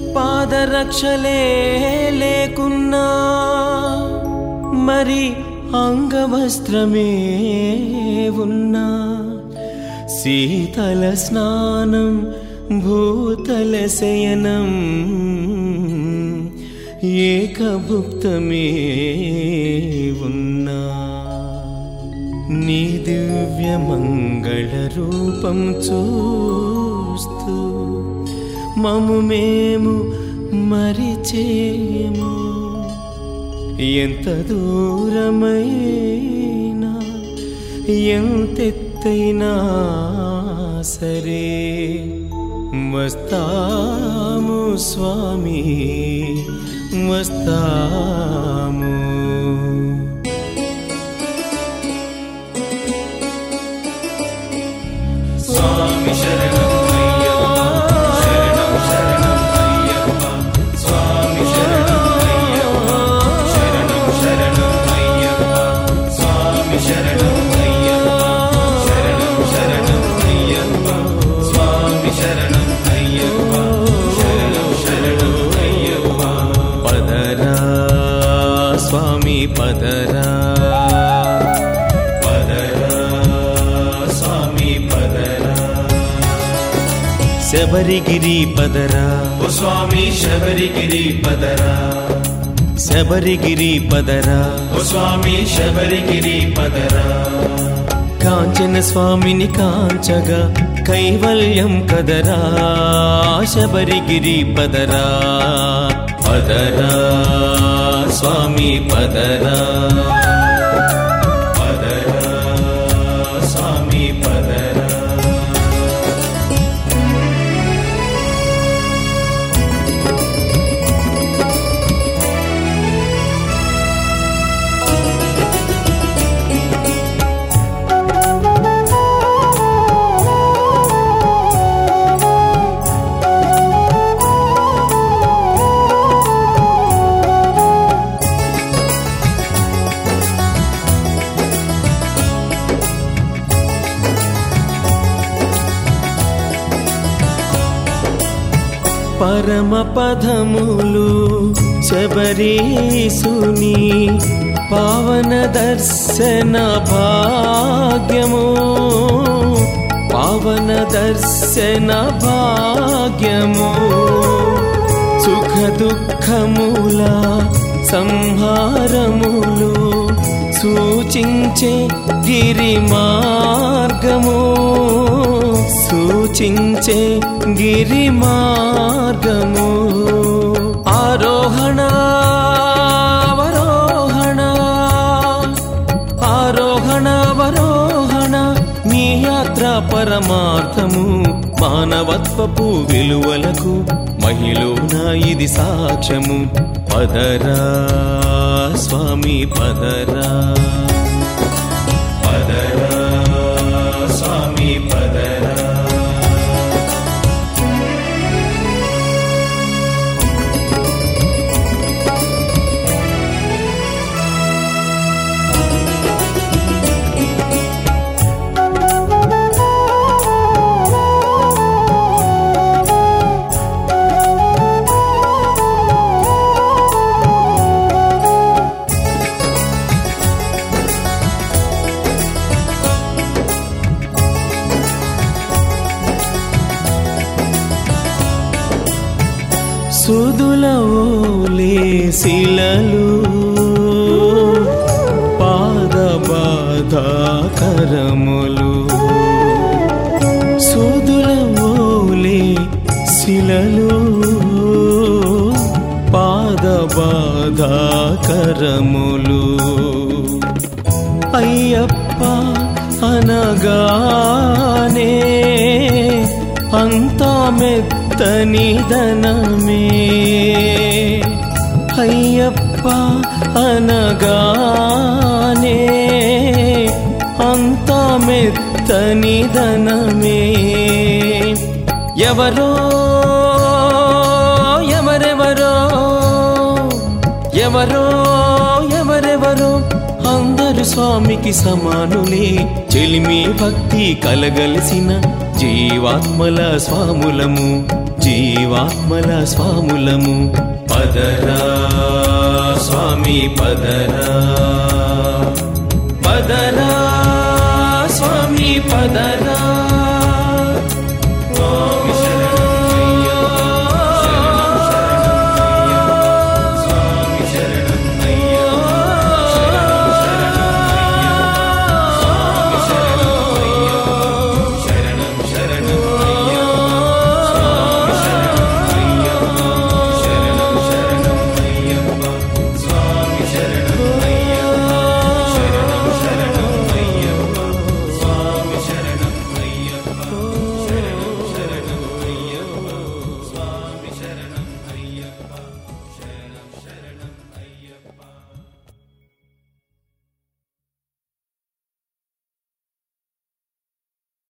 పాదరక్షలే లేకున్నా మరి అంగవస్త్రమే ఉన్నా శీతల స్నానం భూతల శయనం ఏకభుక్తమే ఉన్నా నీ దివ్య మంగళ రూపం చూస్తూ మము మేము మరిచేము ఎంత దూరమైనా ఎంతెత్తైనా సరే వస్తాము స్వామి వస్తాము స్వామి శరణం అయ్యప్ప శరణం శరణం అయ్యప్ప స్వామి శరణం అయ్యప్ప శరణం శరణం అయ్యప్ప స్వామి శరణం అయ్యప్ప శరణం శరణం అయ్యప్ప స్వామి శరణం అయ్యప్ప శరణం శరణం అయ్యప్ప పదరా స్వామి పదరా పదరా స్వామి పదరా శబరిగిరి పదరా ఓ స్వామి శబరిగిరి పదరా శబరిగిరి పదరా ఓ స్వామి శబరిగిరి పదరా కాంచన స్వామిని కాంచగా కైవల్యం కదరా శబరిగిరి పదరా పదరా స్వామి పదరా పదరా స్వామి పదరా పరమ పదములు శబరీసుని పావన దర్శన భాగ్యము పావన దర్శన భాగ్యము సుఖ దుఃఖముల సంహారములు సూచించే గిరి మార్గము సూచించే గిరి మార్గము ఆరోహణ అవరోహణ ఆరోహణ అవరోహణ నీ యాత్ర పరమార్థము మానవత్వపు విలువలకు మహిళన ఇది సాక్ష్యము పదరా స్వామి పదరా పదరా స్వామి పదరా సుదుల ఓలే శిలలు పాద బాధాకరములు సుదుల ఓలే శిలలు పాద బాధాకరములు అయ్యప్ప అనగానే అంతా మెత్తని ధనమే అయ్యప్ప అనగానే అంతా మెత్తని ధనమే ఎవరో ఎవరెవరో ఎవరో ఎవరెవరో అందరు స్వామికి సమానులే చెలిమి భక్తి కలగలిసిన జీవాత్మల స్వాములము జీవాత్మల స్వాములము పదరా స్వామి పదరా పదరా స్వామి పదరా